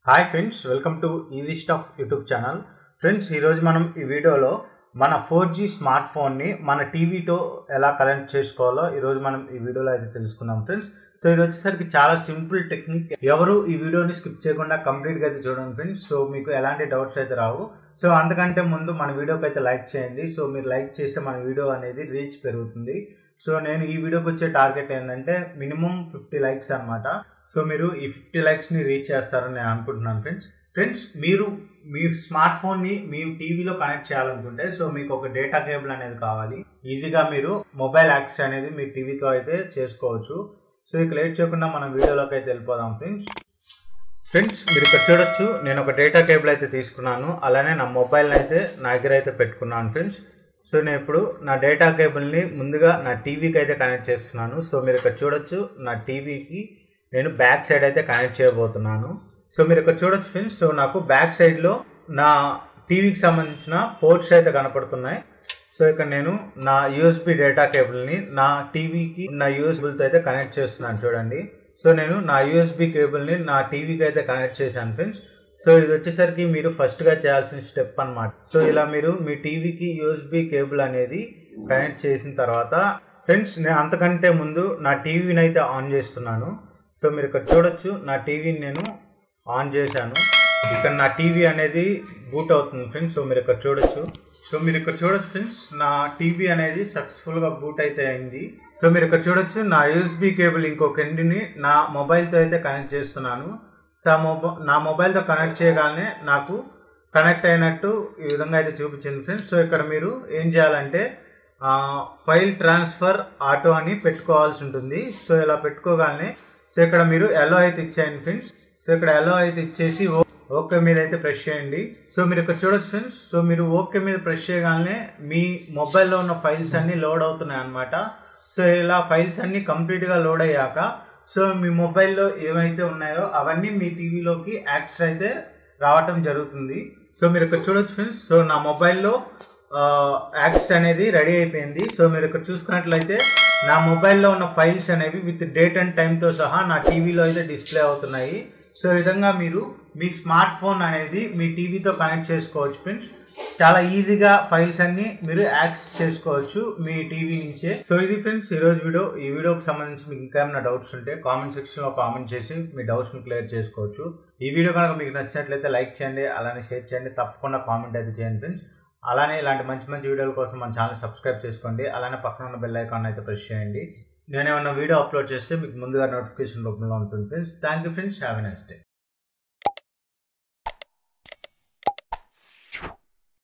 hi friends welcome to Easy Stuff YouTube channel friends ఈరోజు మనం ఈ వీడియోలో మన ఫోర్ జీ స్మార్ట్ ఫోన్ని మన టీవీతో ఎలా కనెక్ట్ చేసుకోవాలో ఈరోజు మనం ఈ వీడియోలో అయితే తెలుసుకుందాం ఫ్రెండ్స్ సో ఇది వచ్చేసరికి చాలా సింపుల్ టెక్నిక్ ఎవరు ఈ వీడియోని స్కిప్ చేయకుండా కంప్లీట్గా అయితే చూడండి ఫ్రెండ్స్ సో మీకు ఎలాంటి డౌట్స్ అయితే రావు సో అంతకంటే ముందు మన వీడియోకి అయితే లైక్ చేయండి సో మీరు లైక్ చేస్తే మన వీడియో అనేది రీచ్ పెరుగుతుంది సో నేను ఈ వీడియోకి వచ్చే టార్గెట్ ఏంటంటే మినిమం ఫిఫ్టీ లైక్స్ అనమాట సో మీరు ఈ ఫిఫ్టీ లైక్స్ని రీచ్ చేస్తారని నేను అనుకుంటున్నాను ఫ్రెండ్స్ ఫ్రెండ్స్ మీరు మీ స్మార్ట్ ఫోన్ని మీ టీవీలో కనెక్ట్ చేయాలనుకుంటే సో మీకు ఒక డేటా కేబుల్ అనేది కావాలి ఈజీగా మీరు మొబైల్ యాక్సెస్ అనేది మీ టీవీతో అయితే చేసుకోవచ్చు సో ఇక లేట్ చేయకుండా మనం వీడియోలోకి అయితే వెళ్ళిపోదాం ఫ్రెండ్స్ ఫ్రెండ్స్ మీరు ఇక్కడ చూడొచ్చు నేను ఒక డేటా కేబుల్ అయితే తీసుకున్నాను అలానే నా మొబైల్ని అయితే నా దగ్గర అయితే పెట్టుకున్నాను ఫ్రెండ్స్ సో నేను ఇప్పుడు నా డేటా కేబుల్ని ముందుగా నా టీవీకి అయితే కనెక్ట్ చేస్తున్నాను సో మీరు ఇక్కడ చూడొచ్చు నా టీవీకి నేను బ్యాక్ సైడ్ అయితే కనెక్ట్ చేయబోతున్నాను సో మీరు ఇక్కడ చూడొచ్చు ఫ్రెండ్స్ సో నాకు బ్యాక్ సైడ్లో నా టీవీకి సంబంధించిన పోర్ట్స్ అయితే కనపడుతున్నాయి సో ఇక్కడ నేను నా యూఎస్బి డేటా కేబుల్ని నా టీవీకి నా యూఎస్బిలతో అయితే కనెక్ట్ చేస్తున్నాను చూడండి సో నేను నా యూఎస్బి కేబుల్ని నా టీవీకి అయితే కనెక్ట్ చేశాను ఫ్రెండ్స్ సో ఇది వచ్చేసరికి మీరు ఫస్ట్గా చేయాల్సిన స్టెప్ అనమాట సో ఇలా మీరు మీ టీవీకి యూఎస్బి కేబుల్ అనేది కనెక్ట్ చేసిన తర్వాత ఫ్రెండ్స్ నేను అంతకంటే ముందు నా టీవీని అయితే ఆన్ చేస్తున్నాను సో మీరు ఇక్కడ చూడొచ్చు నా టీవీని నేను ఆన్ చేశాను ఇక్కడ నా టీవీ అనేది బూట్ అవుతుంది ఫ్రెండ్స్ సో మీరు ఇక్కడ చూడొచ్చు సో మీరు ఇక్కడ చూడొచ్చు ఫ్రెండ్స్ నా టీవీ అనేది సక్సెస్ఫుల్గా బూట్ అయితే అయింది సో మీరు ఇక్కడ చూడొచ్చు నా యూఎస్బి కేబుల్ ఇంకొక ఎండ్ని నా మొబైల్తో అయితే కనెక్ట్ చేస్తున్నాను సో ఆ మొబైల్ నా మొబైల్తో కనెక్ట్ చేయగానే నాకు కనెక్ట్ అయినట్టు ఈ విధంగా అయితే చూపించింది ఫ్రెండ్స్ సో ఇక్కడ మీరు ఏం చేయాలంటే ఫైల్ ట్రాన్స్ఫర్ ఆటో అని పెట్టుకోవాల్సి ఉంటుంది సో ఇలా పెట్టుకోగానే సో ఇక్కడ మీరు ఎల్లో అయితే ఇచ్చేయండి ఫ్రెండ్స్ సో ఇక్కడ ఎల్లో అయితే ఇచ్చేసి ఓకే మీద అయితే ప్రెస్ చేయండి సో మీరు ఇక్కడ చూడొచ్చు ఫ్రెండ్స్ సో మీరు ఓకే మీద ప్రెస్ చేయగానే మీ మొబైల్లో ఉన్న ఫైల్స్ అన్నీ లోడ్ అవుతున్నాయి అనమాట సో ఇలా ఫైల్స్ అన్నీ కంప్లీట్గా లోడ్ అయ్యాక సో మీ మొబైల్లో ఏవైతే ఉన్నాయో అవన్నీ మీ టీవీలోకి యాక్సెస్ అయితే రావటం జరుగుతుంది సో మీరు ఇక్కడ చూడొచ్చు ఫ్రెండ్స్ సో నా మొబైల్లో యాక్సెస్ అనేది రెడీ అయిపోయింది సో మీరు ఇక్కడ చూసుకున్నట్లయితే నా మొబైల్లో ఉన్న ఫైల్స్ అనేవి విత్ డేట్ అండ్ టైంతో సహా నా టీవీలో అయితే డిస్ప్లే అవుతున్నాయి సో ఈ విధంగా మీరు మీ స్మార్ట్ ఫోన్ అనేది మీ టీవీతో కనెక్ట్ చేసుకోవచ్చు ఫ్రెండ్స్ చాలా ఈజీగా ఫైల్స్ అన్ని మీరు యాక్సెస్ చేసుకోవచ్చు మీ టీవీ నుంచే సో ఇది ఫ్రెండ్స్ ఈరోజు వీడియో ఈ వీడియోకి సంబంధించి మీకు ఇంకా ఏమైనా డౌట్స్ ఉంటే కామెంట్ సెక్షన్లో కామెంట్ చేసి మీ డౌట్స్ని క్లియర్ చేసుకోవచ్చు ఈ వీడియో కనుక మీకు నచ్చినట్లయితే లైక్ చేయండి అలానే షేర్ చేయండి తప్పకుండా కామెంట్ అయితే చేయండి ఫ్రెండ్స్ అలానే ఇలాంటి మంచి మంచి వీడియోల కోసం మన ఛానల్ సబ్స్క్రైబ్ చేసుకోండి అలానే పక్కన ఉన్న బెల్ ఐకాన్ అయితే ప్రెస్ చేయండి నేను ఏమన్నా వీడియో అప్లోడ్ చేస్తే మీకు ముందుగా నోటిఫికేషన్ రూపంలో ఉంటుంది friends thank you friends have a nice day